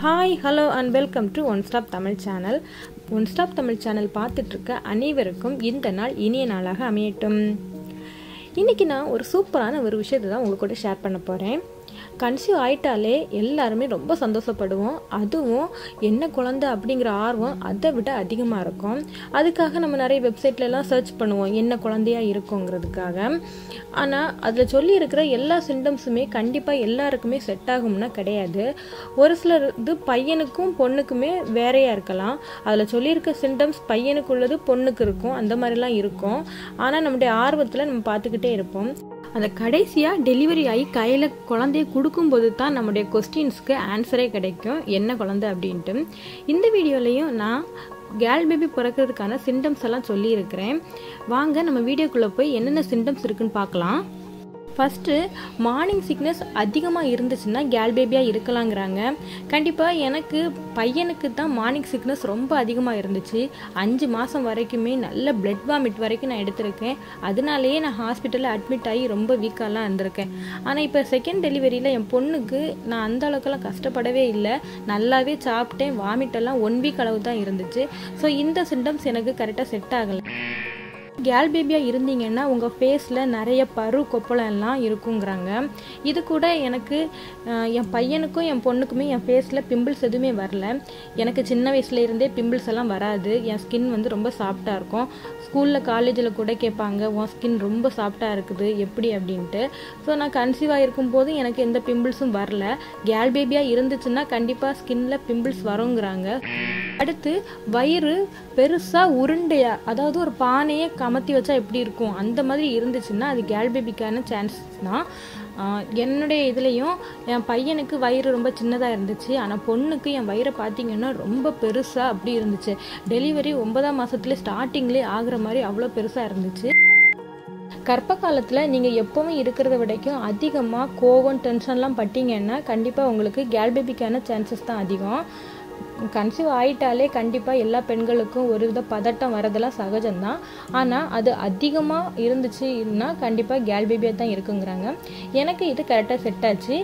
hi hello and welcome to one stop Tamil channel one stop Tamil channel பார்த்துட்ருக்க அனைவருக்கும் இந்த நாள் இனிய நாளாக அமையட்டும் இன்றைக்கி நான் ஒரு சூப்பரான ஒரு விஷயத்தை தான் உங்களுக்கு கூட ஷேர் பண்ண போகிறேன் கன்சீவ் ஆயிட்டாலே எல்லாருமே ரொம்ப சந்தோஷப்படுவோம் அதுவும் என்ன குழந்தை அப்படிங்கிற ஆர்வம் அதை விட அதிகமாக இருக்கும் அதுக்காக நம்ம நிறைய வெப்சைட்லலாம் சர்ச் பண்ணுவோம் என்ன குழந்தையா இருக்குங்கிறதுக்காக ஆனால் அதில் சொல்லி இருக்கிற எல்லா சிம்டம்ஸுமே கண்டிப்பாக எல்லாருக்குமே செட் ஆகும்னா கிடையாது ஒரு சிலர் இது பையனுக்கும் பொண்ணுக்குமே வேறையாக இருக்கலாம் அதில் சொல்லியிருக்க சிம்டம்ஸ் பையனுக்கு உள்ளது பொண்ணுக்கு இருக்கும் அந்த மாதிரிலாம் இருக்கும் ஆனால் நம்முடைய ஆர்வத்தில் நம்ம பார்த்துக்கிட்டே இருப்போம் அந்த கடைசியாக டெலிவரி ஆகி கையில் குழந்தைய கொடுக்கும்போது தான் நம்முடைய கொஸ்டின்ஸ்க்கு ஆன்சரே கிடைக்கும் என்ன குழந்தை அப்படின்ட்டு இந்த வீடியோலையும் நான் கேர்ள் பேபி பிறக்கிறதுக்கான சிம்டம்ஸ் எல்லாம் சொல்லியிருக்கிறேன் வாங்க நம்ம வீடியோக்குள்ளே போய் என்னென்ன சிம்டம்ஸ் இருக்குன்னு பார்க்கலாம் ஃபஸ்ட்டு மார்னிங் சிக்னஸ் அதிகமாக இருந்துச்சுன்னா கேல் பேபியாக இருக்கலாங்கிறாங்க கண்டிப்பாக எனக்கு பையனுக்கு தான் மார்னிங் சிக்னஸ் ரொம்ப அதிகமாக இருந்துச்சு அஞ்சு மாதம் வரைக்குமே நல்ல பிளட் வாமிட் வரைக்கும் நான் எடுத்திருக்கேன் அதனாலேயே நான் ஹாஸ்பிட்டலில் அட்மிட் ஆகி ரொம்ப வீக்காலாம் இருந்திருக்கேன் ஆனால் இப்போ செகண்ட் டெலிவரியில் என் பொண்ணுக்கு நான் அந்த அளவுக்குலாம் கஷ்டப்படவே இல்லை நல்லாவே சாப்பிட்டேன் வாமிட்டெல்லாம் ஒன் வீக் அளவு தான் இருந்துச்சு ஸோ இந்த சிம்டம்ஸ் எனக்கு கரெக்டாக செட் ஆகலை கேல் பேபியாக இருந்தீங்கன்னா உங்கள் ஃபேஸில் நிறைய பரு கொப்பளம் எல்லாம் இருக்குங்கிறாங்க இது கூட எனக்கு என் பையனுக்கும் என் பொண்ணுக்குமே என் ஃபேஸில் பிம்பிள்ஸ் எதுவுமே வரல எனக்கு சின்ன வயசுல இருந்தே பிம்பிள்ஸ் எல்லாம் வராது என் ஸ்கின் வந்து ரொம்ப சாஃப்டாக இருக்கும் ஸ்கூலில் காலேஜில் கூட கேட்பாங்க உன் ஸ்கின் ரொம்ப சாஃப்டாக இருக்குது எப்படி அப்படின்ட்டு ஸோ நான் கன்சீவ் ஆகிருக்கும் போது எனக்கு எந்த பிம்பிள்ஸும் வரல கேல் பேபியாக இருந்துச்சுன்னா கண்டிப்பாக ஸ்கின்ல பிம்பிள்ஸ் வருங்கிறாங்க அடுத்து வயிறு பெருசாக உருண்டையாக அதாவது ஒரு பானையை கமத்தி வச்சா எப்படி இருக்கும் அந்த மாதிரி இருந்துச்சுன்னா அது கேல் பேபிக்கான சான்சஸ் தான் என்னுடைய இதுலேயும் என் பையனுக்கு வயிறு ரொம்ப சின்னதாக இருந்துச்சு ஆனால் பொண்ணுக்கு என் வயிறை பார்த்தீங்கன்னா ரொம்ப பெருசாக அப்படி இருந்துச்சு டெலிவரி ஒன்பதாம் மாதத்துல ஸ்டார்டிங்லேயே ஆகுற மாதிரி அவ்வளோ பெருசாக இருந்துச்சு கர்ப்ப காலத்தில் நீங்கள் எப்போவும் இருக்கிறத விடைக்கும் அதிகமாக கோவம் டென்ஷன்லாம் பட்டீங்கன்னா கண்டிப்பாக உங்களுக்கு கேல் பேபிக்கான சான்சஸ் தான் அதிகம் கன்சீவ் ஆயிட்டாலே கண்டிப்பாக எல்லா பெண்களுக்கும் ஒரு வித பதட்டம் வரதெல்லாம் சகஜம்தான் ஆனால் அது அதிகமாக இருந்துச்சுன்னா கண்டிப்பாக கேல் பேபியாக தான் இருக்குங்கிறாங்க எனக்கு இது கரெக்டாக செட் ஆச்சு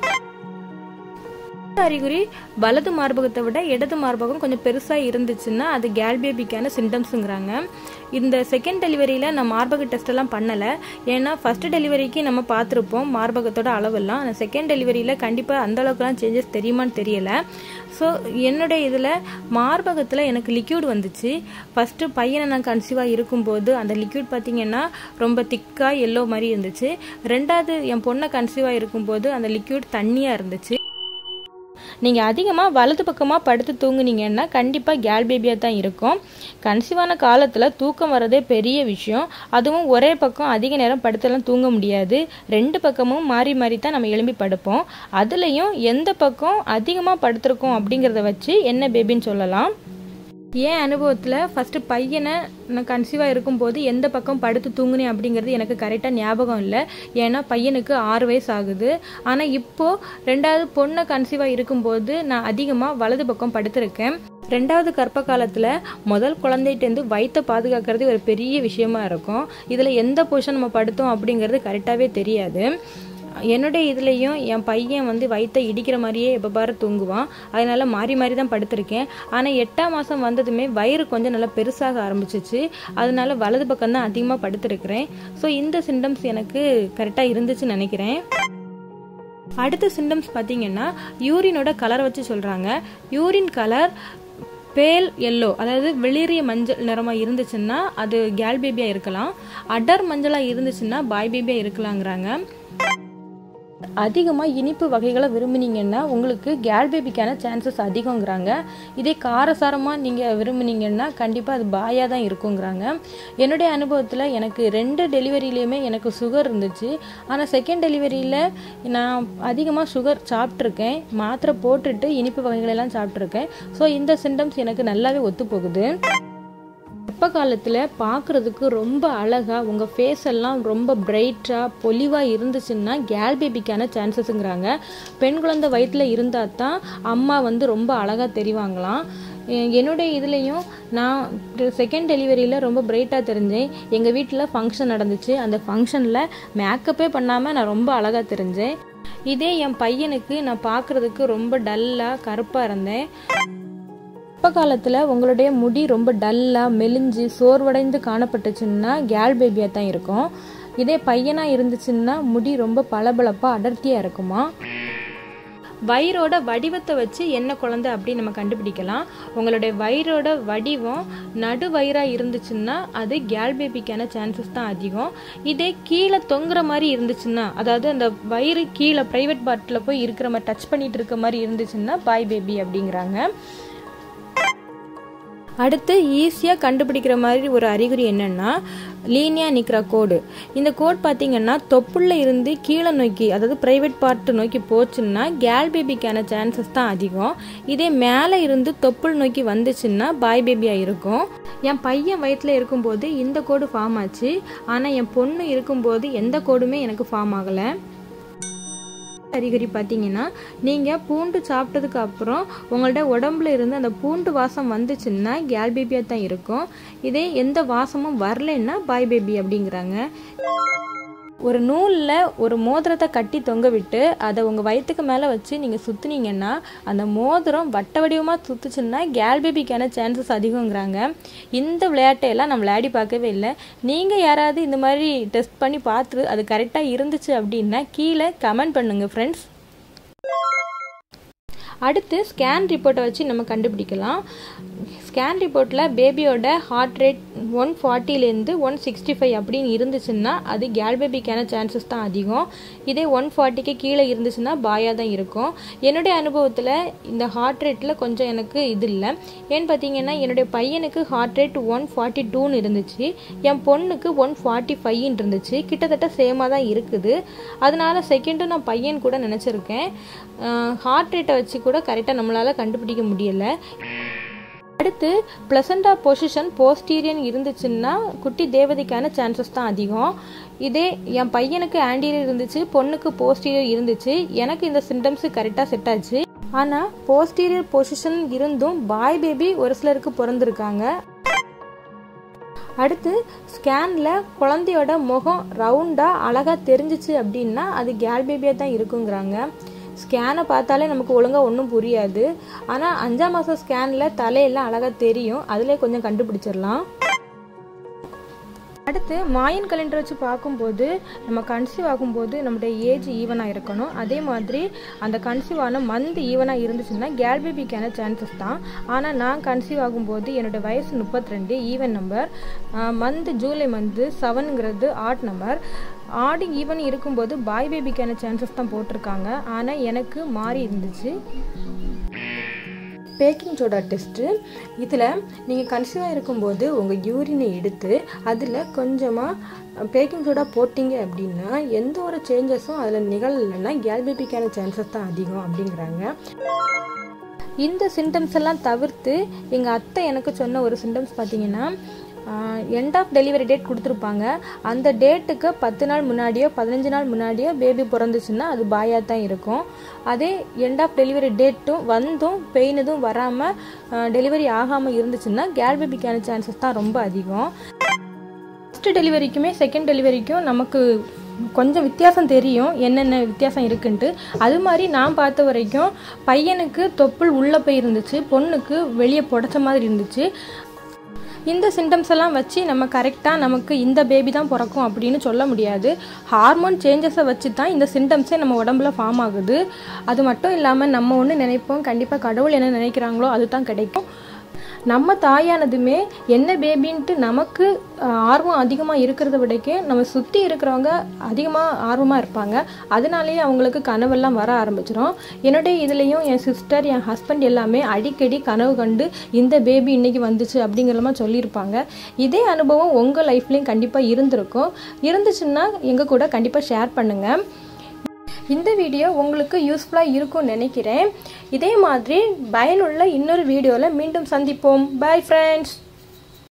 அறிகுறி வலது மார்பகத்தை விட இடது மார்பகம் கொஞ்சம் பெருசாக இருந்துச்சுன்னா அது கேல் பேபிக்கான சிம்டம்ஸுங்கிறாங்க இந்த செகண்ட் டெலிவரியில் நான் மார்பக டெஸ்ட் எல்லாம் பண்ணலை ஏன்னா ஃபர்ஸ்ட் டெலிவரிக்கு நம்ம பார்த்துருப்போம் மார்பகத்தோட அளவெல்லாம் ஆனால் செகண்ட் டெலிவரியில் கண்டிப்பாக அந்த அளவுக்குலாம் சேஞ்சஸ் தெரியுமான்னு தெரியல ஸோ என்னுடைய இதில் மார்பகத்தில் எனக்கு லிக்யூட் வந்துச்சு ஃபஸ்ட்டு பையனை நான் கன்சீவாக இருக்கும்போது அந்த லிக்யூட் பார்த்திங்கன்னா ரொம்ப திக்காக எல்லோ மாதிரி இருந்துச்சு ரெண்டாவது என் பொண்ணை கன்சீவாக இருக்கும்போது அந்த லிக்யூட் தண்ணியாக இருந்துச்சு நீங்கள் அதிகமாக வலது பக்கமாக படுத்து தூங்குனீங்கன்னா கண்டிப்பாக கேல் பேபியாக தான் இருக்கும் கன்சீவான காலத்தில் தூக்கம் வரதே பெரிய விஷயம் அதுவும் ஒரே பக்கம் அதிக நேரம் படுத்தெல்லாம் தூங்க முடியாது ரெண்டு பக்கமும் மாறி மாறி தான் நம்ம எழும்பி படுப்போம் அதுலேயும் எந்த பக்கம் அதிகமாக படுத்திருக்கோம் அப்படிங்கிறத வச்சு என்ன பேபின்னு சொல்லலாம் என் அனுபவத்தில் ஃபஸ்ட்டு பையனை நான் கன்சீவாக இருக்கும்போது எந்த பக்கம் படுத்து தூங்குனேன் அப்படிங்கிறது எனக்கு கரெக்டாக ஞாபகம் இல்லை ஏன்னா பையனுக்கு ஆறு வயசு ஆகுது ஆனால் இப்போது ரெண்டாவது பொண்ணை கன்சீவாக இருக்கும்போது நான் அதிகமாக வலது பக்கம் படுத்திருக்கேன் ரெண்டாவது கர்ப்ப காலத்தில் முதல் குழந்தைகிட்டேருந்து வயிற்றை பாதுகாக்கிறது ஒரு பெரிய விஷயமா இருக்கும் இதில் எந்த பொசிஷன் நம்ம படுத்தோம் அப்படிங்கிறது கரெக்டாகவே தெரியாது என்னுடைய இதுலேயும் என் பையன் வந்து வயிற்றை இடிக்கிற மாதிரியே எப்போ பாரு தூங்குவான் அதனால மாறி மாறி தான் படுத்திருக்கேன் ஆனால் எட்டாம் மாதம் வந்ததுமே வயிறு கொஞ்சம் நல்லா பெருசாக ஆரம்பிச்சிச்சு அதனால வலது பக்கம் தான் அதிகமாக படுத்திருக்கிறேன் ஸோ இந்த சிம்டம்ஸ் எனக்கு கரெக்டாக இருந்துச்சுன்னு நினைக்கிறேன் அடுத்த சிம்டம்ஸ் பார்த்தீங்கன்னா யூரினோட கலரை வச்சு சொல்கிறாங்க யூரின் கலர் பேல் எல்லோ அதாவது வெளிரிய மஞ்சள் நிறமாக இருந்துச்சுன்னா அது கேல் பேபியாக இருக்கலாம் அடர் மஞ்சளாக இருந்துச்சுன்னா பாய் பேபியாக இருக்கலாங்கிறாங்க அதிகமாக இனிப்பு வகைகளை விரும்புனீங்கன்னா உங்களுக்கு கேல் பேபிக்கான சான்சஸ் அதிகங்கிறாங்க இதே காரசாரமாக நீங்கள் விரும்புனீங்கன்னா கண்டிப்பாக அது பாயாக தான் இருக்குங்கிறாங்க என்னுடைய அனுபவத்தில் எனக்கு ரெண்டு டெலிவரியிலையுமே எனக்கு சுகர் இருந்துச்சு ஆனால் செகண்ட் டெலிவரியில் நான் அதிகமாக சுகர் சாப்பிட்ருக்கேன் மாத்திரை போட்டுட்டு இனிப்பு வகைகளெல்லாம் சாப்பிட்ருக்கேன் ஸோ இந்த சிம்டம்ஸ் எனக்கு நல்லாவே ஒத்து போகுது கர்ப்ப காலத்தில் பார்க்குறதுக்கு ரொம்ப அழகாக உங்கள் ஃபேஸ் எல்லாம் ரொம்ப பிரைட்டாக பொலிவாக இருந்துச்சுன்னா கேல் பேபிக்கான சான்சஸ்ங்கிறாங்க பெண் குழந்தை வயிற்றில் இருந்தால் தான் அம்மா வந்து ரொம்ப அழகாக தெரிவாங்களாம் என்னுடைய இதுலேயும் நான் செகண்ட் டெலிவரியில் ரொம்ப பிரைட்டாக தெரிஞ்சேன் எங்கள் வீட்டில் ஃபங்க்ஷன் நடந்துச்சு அந்த ஃபங்க்ஷனில் மேக்கப்பே பண்ணாமல் நான் ரொம்ப அழகாக தெரிஞ்சேன் இதே என் பையனுக்கு நான் பார்க்குறதுக்கு ரொம்ப டல்லாக கருப்பாக இருந்தேன் இப்போ காலத்தில் உங்களுடைய முடி ரொம்ப டல்லாக மெலிஞ்சு சோர்வடைந்து காணப்பட்டுச்சுன்னா கேல் பேபியாக தான் இருக்கும் இதே பையனாக இருந்துச்சுன்னா முடி ரொம்ப பளபளப்பாக அடர்த்தியாக இருக்குமா வயிறோட வடிவத்தை வச்சு என்ன குழந்தை அப்படின்னு நம்ம கண்டுபிடிக்கலாம் உங்களுடைய வயிறோட வடிவம் நடு வயிறாக இருந்துச்சுன்னா அது கேல் பேபிக்கான சான்சஸ் தான் அதிகம் இதே கீழே தொங்குற மாதிரி இருந்துச்சுன்னா அதாவது அந்த வயிறு கீழே ப்ரைவேட் பார்ட்டில் போய் இருக்கிற மாதிரி டச் பண்ணிட்டு இருக்க மாதிரி இருந்துச்சுன்னா பாய் பேபி அப்படிங்கிறாங்க அடுத்து ஈஸியாக கண்டுபிடிக்கிற மாதிரி ஒரு அறிகுறி என்னென்னா லீனியா நிற்கிற கோடு இந்த கோட் பார்த்தீங்கன்னா தொப்புள்ள இருந்து கீழே நோக்கி அதாவது ப்ரைவேட் பார்ட்டு நோக்கி போச்சுன்னா கேல் பேபிக்கான சான்சஸ் தான் அதிகம் இதே மேலே இருந்து தொப்புள் நோக்கி வந்துச்சுன்னா பாய் பேபியாக இருக்கும் என் பையன் வயிற்றில் இருக்கும்போது இந்த கோடு ஃபார்ம் ஆச்சு ஆனால் என் பொண்ணு இருக்கும்போது எந்த கோடுமே எனக்கு ஃபார்ம் ஆகலை அறிகுறி பார்த்தீங்கன்னா நீங்கள் பூண்டு சாப்பிட்டதுக்கு அப்புறம் உங்கள்ட்ட உடம்புல இருந்து அந்த பூண்டு வாசம் வந்துச்சுன்னா கேல் பேபியாக தான் இருக்கும் இதே எந்த வாசமும் வரலைன்னா பாய் பேபி அப்படிங்கிறாங்க ஒரு நூலில் ஒரு மோதிரத்தை கட்டி தொங்க விட்டு அதை உங்கள் வயிற்றுக்கு மேலே வச்சு நீங்கள் சுற்றுனீங்கன்னா அந்த மோதிரம் வட்ட வடிவமாக சுற்றுச்சுன்னா கேல் பேபிக்கான சான்சஸ் அதிகங்கிறாங்க இந்த விளையாட்டையெல்லாம் நான் விளையாடி பார்க்கவே இல்லை நீங்கள் யாராவது இந்த மாதிரி டெஸ்ட் பண்ணி பார்த்து அது கரெக்டாக இருந்துச்சு அப்படின்னா கீழே கமெண்ட் பண்ணுங்கள் ஃப்ரெண்ட்ஸ் அடுத்து ஸ்கேன் ரிப்போர்ட்டை வச்சு நம்ம கண்டுபிடிக்கலாம் ஸ்கேன் ரிப்போர்ட்டில் பேபியோட ஹார்ட் ரேட் ஒன் ஃபார்ட்டிலேருந்து ஒன் சிக்ஸ்டி ஃபைவ் அப்படின்னு இருந்துச்சுன்னா அது கேல் பேபிக்கான சான்சஸ் தான் அதிகம் இதே ஒன் ஃபார்ட்டிக்கு கீழே இருந்துச்சுன்னா பாயாக தான் இருக்கும் என்னுடைய அனுபவத்தில் இந்த ஹார்ட் ரேட்டில் கொஞ்சம் எனக்கு இது இல்லை ஏன்னு பார்த்தீங்கன்னா என்னுடைய பையனுக்கு ஹார்ட் ரேட் ஒன் ஃபார்ட்டி டூன்னு இருந்துச்சு என் பொண்ணுக்கு ஒன் ஃபார்ட்டி ஃபைவ்னு இருந்துச்சு கிட்டத்தட்ட சேமாக தான் இருக்குது அதனால செகண்டும் நான் பையன் கூட நினச்சிருக்கேன் ஹார்ட் ரேட்டை வச்சு கூட கரெக்டாக நம்மளால் கண்டுபிடிக்க முடியலை அடுத்து ப்ளசண்டா பொசிஷன் போஸ்டீரியன் இருந்துச்சுன்னா குட்டி தேவதைக்கான சான்சஸ் தான் அதிகம் இதே என் பையனுக்கு ஆன்டீரியர் இருந்துச்சு பொண்ணுக்கு போஸ்டீரியர் இருந்துச்சு எனக்கு இந்த சிம்டம்ஸு கரெக்டாக செட் ஆச்சு ஆனால் போஸ்டீரியர் பொசிஷன் இருந்தும் பாய் பேபி ஒரு சிலருக்கு பிறந்திருக்காங்க அடுத்து ஸ்கேனில் குழந்தையோட முகம் ரவுண்டாக அழகாக தெரிஞ்சிச்சு அப்படின்னா அது கேல் பேபியாக தான் இருக்குங்கிறாங்க ஸ்கேனை பார்த்தாலே நமக்கு ஒழுங்காக ஒன்றும் புரியாது ஆனால் அஞ்சாம் மாதம் ஸ்கேனில் தலையெல்லாம் அழகாக தெரியும் அதிலே கொஞ்சம் கண்டுபிடிச்சிடலாம் அடுத்து மாயன் கலண்டர் வச்சு பார்க்கும்போது நம்ம கன்சீவ் ஆகும்போது நம்மளுடைய ஏஜ் ஈவனாக இருக்கணும் அதே மாதிரி அந்த கன்சீவ் ஆன மந்த் ஈவனாக இருந்துச்சுன்னா கேல் பேபிக்கான சான்சஸ் தான் ஆனால் நான் கன்சீவ் ஆகும்போது என்னோடய வயசு முப்பத்தி ரெண்டு even number month July month செவனுங்கிறது ஆட் நம்பர் ஆடு ஈவன் இருக்கும்போது பாய் பேபிக்கான சான்சஸ் தான் போட்டிருக்காங்க ஆனால் எனக்கு மாறி இருந்துச்சு பேக்கிங் சோடா டெஸ்ட்டு இதில் நீங்கள் கன்சீவாக இருக்கும்போது உங்கள் யூரினை எடுத்து அதில் கொஞ்சமாக பேக்கிங் சோடா போட்டிங்க அப்படின்னா எந்த ஒரு சேஞ்சஸும் அதில் நிகழலைன்னா கேல் பேபிக்கான சான்சஸ் தான் அதிகம் அப்படிங்கிறாங்க இந்த சிம்டம்ஸ் எல்லாம் தவிர்த்து எங்கள் அத்தை எனக்கு சொன்ன ஒரு சிம்டம்ஸ் பார்த்தீங்கன்னா எண்ட் ஆஃப் டெலிவரி டேட் கொடுத்துருப்பாங்க அந்த டேட்டுக்கு பத்து நாள் முன்னாடியோ பதினஞ்சு நாள் முன்னாடியோ பேபி பிறந்துச்சுன்னா அது பாயாக தான் இருக்கும் அதே எண்ட் ஆஃப் டெலிவரி டேட்டும் வந்தும் பெயின் எதுவும் வராமல் டெலிவரி ஆகாமல் இருந்துச்சுன்னா கேல் பேபிக்கான சான்சஸ் தான் ரொம்ப அதிகம் ஃபஸ்ட்டு டெலிவரிக்குமே செகண்ட் டெலிவரிக்கும் நமக்கு கொஞ்சம் வித்தியாசம் தெரியும் என்னென்ன வித்தியாசம் இருக்குன்ட்டு அது மாதிரி நான் பார்த்த வரைக்கும் பையனுக்கு தொப்புள் உள்ளே போய் இருந்துச்சு பொண்ணுக்கு வெளியே புடச்ச மாதிரி இருந்துச்சு இந்த சிம்டம்ஸ் எல்லாம் வச்சு நம்ம கரெக்டாக நமக்கு இந்த பேபி தான் பிறக்கும் அப்படின்னு சொல்ல முடியாது ஹார்மோன் சேஞ்சஸை வச்சு தான் இந்த சிம்டம்ஸே நம்ம உடம்புல ஃபார்ம் ஆகுது அது மட்டும் இல்லாமல் நம்ம ஒன்று நினைப்போம் கண்டிப்பாக கடவுள் என்ன நினைக்கிறாங்களோ அதுதான் கிடைக்கும் நம்ம தாயானதுமே என்ன பேபின்ட்டு நமக்கு ஆர்வம் அதிகமாக இருக்கிறத விடக்கே நம்ம சுற்றி இருக்கிறவங்க அதிகமாக ஆர்வமாக இருப்பாங்க அதனாலேயே அவங்களுக்கு கனவெல்லாம் வர ஆரம்பிச்சிடும் என்னுடைய இதுலேயும் என் சிஸ்டர் என் ஹஸ்பண்ட் எல்லாமே அடிக்கடி கனவு கண்டு இந்த பேபி இன்னைக்கு வந்துச்சு அப்படிங்கிற மாதிரி சொல்லியிருப்பாங்க இதே அனுபவம் உங்கள் லைஃப்லேயும் கண்டிப்பாக இருந்திருக்கும் இருந்துச்சுன்னா எங்கள் கூட கண்டிப்பாக ஷேர் பண்ணுங்கள் இந்த வீடியோ உங்களுக்கு யூஸ்ஃபுல்லாக இருக்கும்னு நினைக்கிறேன் இதே மாதிரி பயனுள்ள இன்னொரு வீடியோவில் மீண்டும் சந்திப்போம் பாய் ஃப்ரெண்ட்ஸ்